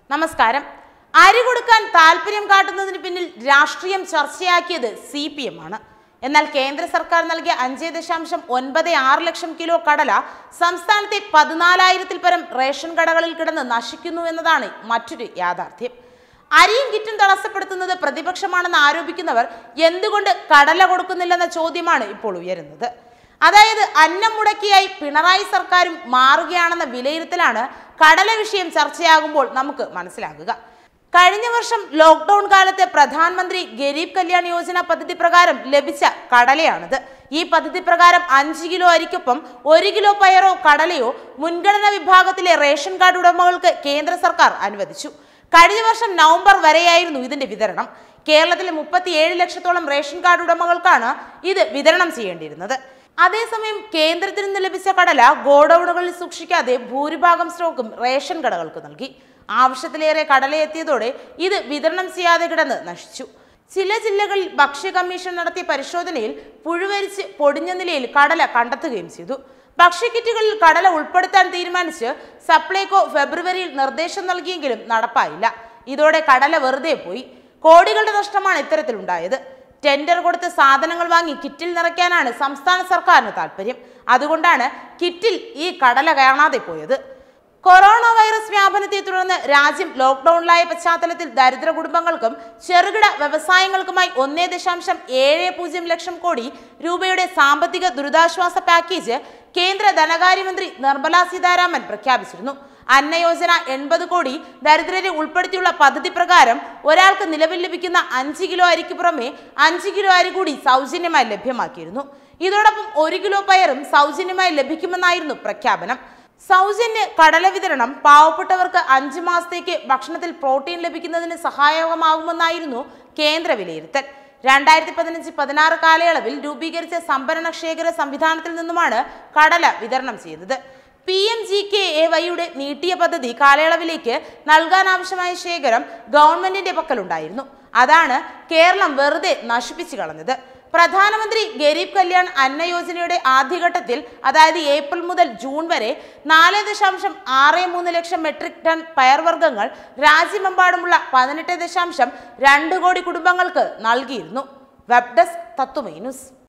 നമസ്കാരം അരി കൊടുക്കാൻ താല്പര്യം കാട്ടുന്നതിന് പിന്നിൽ രാഷ്ട്രീയം ചർച്ചയാക്കിയത് സി പി എം ആണ് എന്നാൽ കേന്ദ്ര സർക്കാർ നൽകിയ അഞ്ച് ദശാംശം ഒൻപത് ആറ് ലക്ഷം കിലോ കടല സംസ്ഥാനത്തെ പതിനാലായിരത്തിൽ പരം റേഷൻ കടകളിൽ കിടന്ന് നശിക്കുന്നു എന്നതാണ് മറ്റൊരു യാഥാർത്ഥ്യം അരിയും കിറ്റും തടസ്സപ്പെടുത്തുന്നത് പ്രതിപക്ഷമാണെന്ന് ആരോപിക്കുന്നവർ എന്തുകൊണ്ട് കടല കൊടുക്കുന്നില്ലെന്ന ചോദ്യമാണ് ഇപ്പോൾ ഉയരുന്നത് അതായത് അന്നം മുടക്കിയായി പിണറായി സർക്കാരും മാറുകയാണെന്ന വിലയിരുത്തലാണ് കടല വിഷയം ചർച്ചയാകുമ്പോൾ നമുക്ക് മനസ്സിലാകുക കഴിഞ്ഞ വർഷം ലോക്ക്ഡൌൺ കാലത്ത് പ്രധാനമന്ത്രി ഗരീബ് കല്യാൺ യോജന പദ്ധതി പ്രകാരം ലഭിച്ച കടലയാണിത് ഈ പദ്ധതി പ്രകാരം അഞ്ച് കിലോ അരിക്കൊപ്പം ഒരു കിലോ പയറോ കടലയോ മുൻഗണനാ വിഭാഗത്തിലെ റേഷൻ കാർഡ് ഉടമകൾക്ക് കേന്ദ്ര സർക്കാർ അനുവദിച്ചു കഴിഞ്ഞ വർഷം നവംബർ വരെയായിരുന്നു ഇതിന്റെ വിതരണം കേരളത്തിലെ മുപ്പത്തിയേഴ് ലക്ഷത്തോളം റേഷൻ കാർഡ് ഉടമകൾക്കാണ് ഇത് വിതരണം ചെയ്യേണ്ടിയിരുന്നത് അതേസമയം കേന്ദ്രത്തിൽ നിന്ന് ലഭിച്ച കടല ഗോഡൌണുകളിൽ സൂക്ഷിക്കാതെ ഭൂരിഭാഗം സ്റ്റോക്കും റേഷൻ കടകൾക്ക് നൽകി ആവശ്യത്തിലേറെ കടല എത്തിയതോടെ ഇത് വിതരണം ചെയ്യാതെ കിടന്ന് നശിച്ചു ചില ജില്ലകളിൽ ഭക്ഷ്യ കമ്മീഷൻ നടത്തിയ പരിശോധനയിൽ പുഴുവരിച്ച് പൊടിഞ്ഞ നിലയിൽ കടല കണ്ടെത്തുകയും ചെയ്തു ഭക്ഷ്യക്കിറ്റുകളിൽ കടല ഉൾപ്പെടുത്താൻ തീരുമാനിച്ച് സപ്ലൈകോ ഫെബ്രുവരിയിൽ നിർദ്ദേശം നൽകിയെങ്കിലും നടപ്പായില്ല ഇതോടെ കടല വെറുതെ പോയി കോടികളുടെ നഷ്ടമാണ് ഇത്തരത്തിലുണ്ടായത് ടെൻഡർ കൊടുത്ത് സാധനങ്ങൾ വാങ്ങി കിറ്റിൽ നിറയ്ക്കാനാണ് സംസ്ഥാന സർക്കാരിന് താല്പര്യം അതുകൊണ്ടാണ് കിറ്റിൽ ഈ കടല കാണാതെ പോയത് കൊറോണ വൈറസ് വ്യാപനത്തെ തുടർന്ന് രാജ്യം ലോക്ക്ഡൌണിലായ പശ്ചാത്തലത്തിൽ ദരിദ്ര കുടുംബങ്ങൾക്കും ചെറുകിട വ്യവസായങ്ങൾക്കുമായി ഒന്നേ ദശാംശം ഏഴ് പൂജ്യം ലക്ഷം കോടി രൂപയുടെ സാമ്പത്തിക ദുരിതാശ്വാസ പാക്കേജ് കേന്ദ്ര ധനകാര്യമന്ത്രി നിർമ്മലാ സീതാരാമൻ പ്രഖ്യാപിച്ചിരുന്നു അന്നയോജന എൺപത് കോടി ദരിദ്രരെ ഉൾപ്പെടുത്തിയുള്ള പദ്ധതി പ്രകാരം ഒരാൾക്ക് നിലവിൽ ലഭിക്കുന്ന അഞ്ച് കിലോ അരിക്ക് പുറമെ അഞ്ച് കിലോ അരി കൂടി സൗജന്യമായി ലഭ്യമാക്കിയിരുന്നു ഇതോടൊപ്പം ഒരു കിലോ പയറും സൗജന്യമായി ലഭിക്കുമെന്നായിരുന്നു പ്രഖ്യാപനം സൗജന്യ കടല വിതരണം പാവപ്പെട്ടവർക്ക് അഞ്ച് മാസത്തേക്ക് ഭക്ഷണത്തിൽ പ്രോട്ടീൻ ലഭിക്കുന്നതിന് സഹായകമാകുമെന്നായിരുന്നു കേന്ദ്ര വിലയിരുത്തൽ രണ്ടായിരത്തി പതിനഞ്ച് പതിനാറ് കാലയളവിൽ രൂപീകരിച്ച സംഭരണ ശേഖര സംവിധാനത്തിൽ നിന്നുമാണ് കടല വിതരണം ചെയ്തത് P M G K A വൈയുടെ നീട്ടിയ പദ്ധതി കാലയളവിലേക്ക് നൽകാനാവശ്യമായ ശേഖരം ഗവൺമെന്റിന്റെ പക്കലുണ്ടായിരുന്നു അതാണ് കേരളം വെറുതെ നശിപ്പിച്ചു കളഞ്ഞത് പ്രധാനമന്ത്രി ഗരീബ് കല്യാൺ അന്ന യോജനയുടെ ആദ്യഘട്ടത്തിൽ അതായത് ഏപ്രിൽ മുതൽ ജൂൺ വരെ നാല് ദശാംശം ആറ് മൂന്ന് ലക്ഷം മെട്രിക് ടൺ പയർവർഗ്ഗങ്ങൾ രാജ്യമെമ്പാടുമുള്ള പതിനെട്ട് ദശാംശം രണ്ട് കോടി കുടുംബങ്ങൾക്ക് നൽകിയിരുന്നു വെബ് ഡെസ്ക് തത്തുമൈ ന്യൂസ്